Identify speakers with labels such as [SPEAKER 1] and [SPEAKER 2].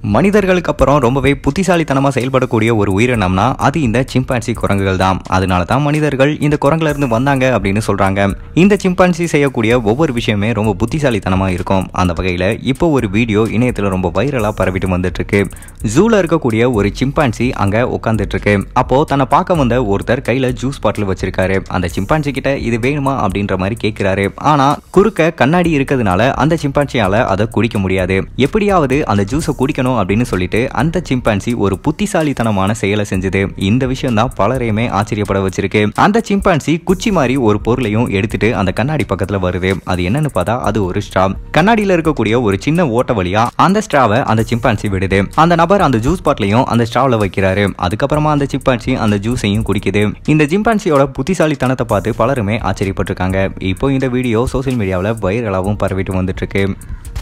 [SPEAKER 1] மனிதர்களுக்கு அப்புறம் ரொம்பவே புத்திசாலித்தனமா செயல்படக்கூடிய ஒரு உயிரினம்னா அது இந்த சிம்பான்சி குரங்குகள் தான் அதனால தான் மனிதர்கள் இந்த குரங்குல இருந்து வந்தாங்க அப்படின்னு சொல்றாங்க இந்த சிம்பான்சி செய்யக்கூடிய ஒவ்வொரு விஷயமே ரொம்ப புத்திசாலித்தனமா இருக்கும் அந்த வகையில இப்போ ஒரு வீடியோ இணையத்துல ரொம்ப வைரலா பரவிட்டு வந்துட்டு இருக்கு ஜூல இருக்கக்கூடிய ஒரு சிம்பான்சி அங்க உட்காந்துட்டு இருக்கு அப்போ தன்னை பார்க்க வந்த ஒருத்தர் கையில ஜூஸ் பாட்டில் வச்சிருக்காரு அந்த சிம்பான்சி கிட்ட இது வேணுமா அப்படின்ற மாதிரி கேட்கிறாரு ஆனா குறுக்க கண்ணாடி இருக்கிறதுனால அந்த சிம்பான்சியால அதை குடிக்க முடியாது எப்படியாவது அந்த ஜூஸை குடிக்கணும் அப்படின்னு சொல்லிட்டு அந்த சிம்பான்சி ஒரு புத்திசாலித்தனமான செயலை செஞ்சது இந்த விஷயம் தான் பலரையுமே ஆச்சரியப்பட வச்சிருக்கு அந்த சிம்பான்சி குச்சி மாதிரி ஒரு பொருளையும் எடுத்துட்டு அந்த கண்ணாடி பக்கத்துல வருது அது என்னன்னு பார்த்தா அது ஒரு ஸ்ட்ரா கண்ணாடியில இருக்கக்கூடிய ஒரு சின்ன ஓட்ட வழியா அந்த ஸ்ட்ராவை அந்த சிம்பான்சி விடுது அந்த நபர் அந்த ஜூஸ் பாட்டிலையும் அந்த ஸ்ட்ராவில் வைக்கிறாரு அதுக்கப்புறமா அந்த சிம்பான்சி அந்த ஜூஸையும் குடிக்குது இந்த சிம்பான்சியோட புத்திசாலித்தனத்தை பார்த்து பலருமே ஆச்சரியப்பட்டிருக்காங்க இப்போ இந்த வீடியோ சோசியல் மீடியாவில் வைரலாகவும் பரவிட்டு வந்துட்டு இருக்கு